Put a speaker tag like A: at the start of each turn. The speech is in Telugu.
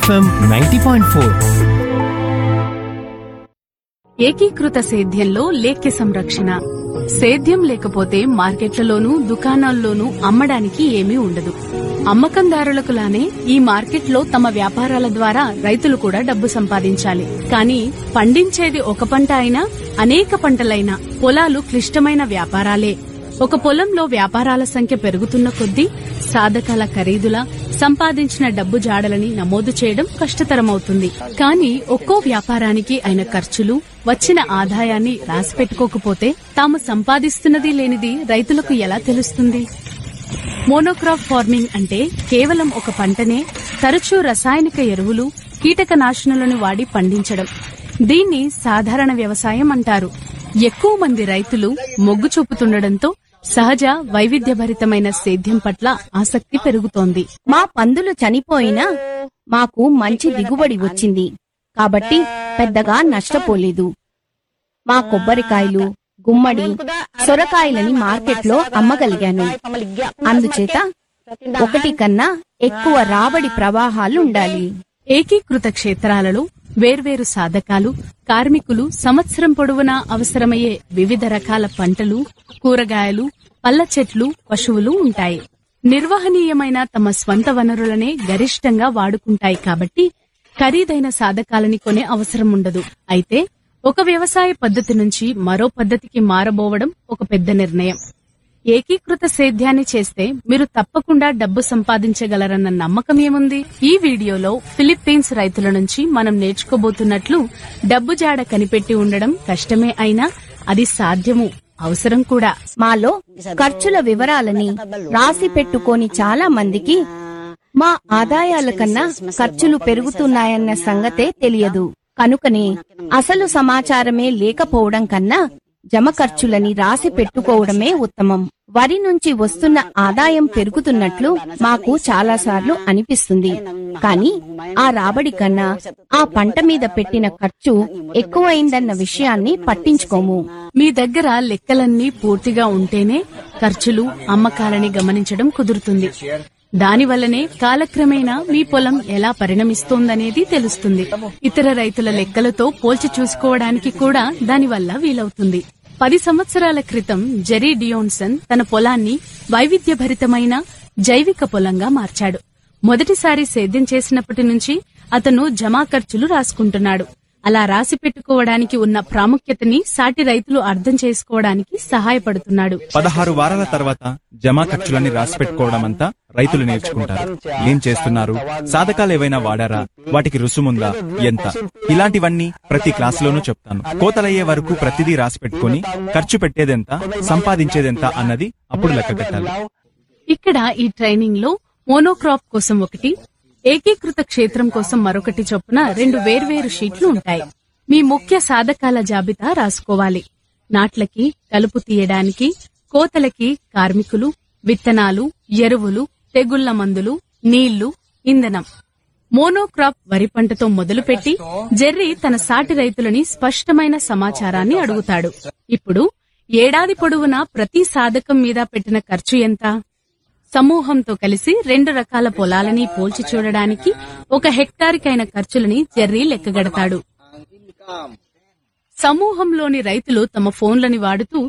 A: ఎఫ్ఎం నైన్టీ పాయింట్ ఫోర్
B: ఏకీకృత సేద్యంలో లేఖ్య సంరక్షణ సేద్యం లేకపోతే మార్కెట్లలోనూ దుకాణాల్లోనూ అమ్మడానికి ఏమీ ఉండదు అమ్మకందారులకు లానే ఈ మార్కెట్లో తమ వ్యాపారాల ద్వారా రైతులు కూడా డబ్బు సంపాదించాలి కానీ పండించేది ఒక పంట అయినా అనేక పంటలైనా పొలాలు క్లిష్టమైన వ్యాపారాలే ఒక పొలంలో వ్యాపారాల సంఖ్య పెరుగుతున్న కొద్దీ సాధకాల ఖరీదుల సంపాదించిన డబ్బు జాడలని నమోదు చేయడం కష్టతరమవుతుంది కానీ ఒక్కో వ్యాపారానికి అయిన ఖర్చులు వచ్చిన ఆదాయాన్ని రాసిపెట్టుకోకపోతే తాము సంపాదిస్తున్నది లేనిది రైతులకు ఎలా తెలుస్తుంది మోనోక్రాప్ ఫార్మింగ్ అంటే కేవలం ఒక పంటనే తరచూ రసాయనిక ఎరువులు కీటకనాశనులను వాడి పండించడం దీన్ని సాధారణ వ్యవసాయం అంటారు ఎక్కువ మంది రైతులు మొగ్గు చూపుతుండటంతో సహజ వైవిధ్యభరితమైన సేద్యం పట్ల ఆసక్తి పెరుగుతోంది
C: మా పందులు చనిపోయినా మాకు మంచి దిగుబడి వచ్చింది కాబట్టి పెద్దగా నష్టపోలేదు మా కొబ్బరికాయలు గుమ్మడి సొరకాయలని మార్కెట్లో అమ్మగలిగాను అందుచేత ఒకటి కన్నా ఎక్కువ రాబడి ప్రవాహాలు ఉండాలి
B: ఏకీకృత క్షేత్రాలలో వేర్వేరు సాధకాలు కార్మికులు సంవత్సరం పొడవునా అవసరమయ్యే వివిధ రకాల పంటలు కూరగాయలు పళ్ళ చెట్లు పశువులు ఉంటాయి నిర్వహణీయమైన తమ స్వంత వనరులనే గరిష్టంగా వాడుకుంటాయి కాబట్టి ఖరీదైన సాధకాలని కొనే అవసరం ఉండదు అయితే ఒక వ్యవసాయ పద్ధతి నుంచి మరో పద్ధతికి మారబోవడం ఒక పెద్ద నిర్ణయం ఏకీకృత సేద్యాన్ని చేస్తే మీరు తప్పకుండా డబ్బు సంపాదించగలరన్న నమ్మకం ఏముంది ఈ వీడియోలో ఫిలిప్పీన్స్ రైతుల నుంచి మనం నేర్చుకోబోతున్నట్లు డబ్బు జాడ కనిపెట్టి ఉండడం కష్టమే అయినా అది సాధ్యము అవసరం కూడా
C: మాలో ఖర్చుల వివరాలని రాసి పెట్టుకోని చాలా మందికి మా ఆదాయాల కన్నా ఖర్చులు పెరుగుతున్నాయన్న సంగతే తెలియదు కనుకనే అసలు సమాచారమే లేకపోవడం కన్నా జమ ఖర్చులని రాసి పెట్టుకోవడమే ఉత్తమం వరి నుంచి వస్తున్న ఆదాయం పెరుగుతున్నట్లు మాకు చాలాసార్లు అనిపిస్తుంది కానీ ఆ రాబడి కన్నా ఆ పంట మీద పెట్టిన ఖర్చు ఎక్కువైందన్న విషయాన్ని పట్టించుకోము
B: మీ దగ్గర లెక్కలన్నీ పూర్తిగా ఉంటేనే ఖర్చులు అమ్మకాలని గమనించడం కుదురుతుంది దానివల్లనే కాలక్రమేణా మీ పొలం ఎలా పరిణమిస్తోందనేది తెలుస్తుంది ఇతర రైతుల లెక్కలతో పోల్చి చూసుకోవడానికి కూడా దానివల్ల వీలవుతుంది పది సంవత్సరాల క్రితం జెరీ డియోన్సన్ తన పొలాన్ని వైవిధ్యభరితమైన జైవిక పొలంగా మార్చాడు మొదటిసారి సేద్యం చేసినప్పటి నుంచి అతను జమా ఖర్చులు రాసుకుంటున్నాడు అలా రాసి పెట్టుకోవడానికి ఉన్న ప్రాముఖ్యతని సాటి రైతులు అర్థం చేసుకోవడానికి సహాయపడుతున్నాడు
D: పదహారు వారాల తర్వాత జమా ఖర్చులని రాసి పెట్టుకోవడం అంతా రైతులు నేర్చుకుంటారు ఏం చేస్తున్నారు సాధకాలు ఏవైనా వాడారా వాటికి రుసుముందా ఎంత ఇలాంటివన్నీ ప్రతి క్లాసులోనూ చెప్తాను కోతలయ్యే వరకు ప్రతిదీ రాసి పెట్టుకుని ఖర్చు పెట్టేదెంత సంపాదించేదెంత అన్నది అప్పుడు లెక్క కట్టాలి
B: ఇక్కడ ఈ ట్రైనింగ్ లో మోనోక్రాప్ కోసం ఒకటి ఏకీకృత క్షేత్రం కోసం మరొకటి చొప్పున రెండు వేర్వేరు షీట్లు ఉంటాయి మీ ముఖ్య సాధకాల జాబితా రాసుకోవాలి నాట్లకి కలుపు తీయడానికి కోతలకి కార్మికులు విత్తనాలు ఎరువులు తెగుళ్ల మందులు నీళ్లు ఇంధనం మోనోక్రాప్ వరి పంటతో మొదలుపెట్టి జెర్రీ తన సాటి రైతులని స్పష్టమైన సమాచారాన్ని అడుగుతాడు ఇప్పుడు ఏడాది పొడవునా ప్రతి సాధకం మీద పెట్టిన ఖర్చు ఎంత సమూహంతో కలిసి రెండు రకాల పొలాలని పోల్చి చూడడానికి ఒక హెక్టార్కైన ఖర్చులని జెర్రీ లెక్కగడతాడు సమూహంలోని రైతులు తమ ఫోన్లని వాడుతూ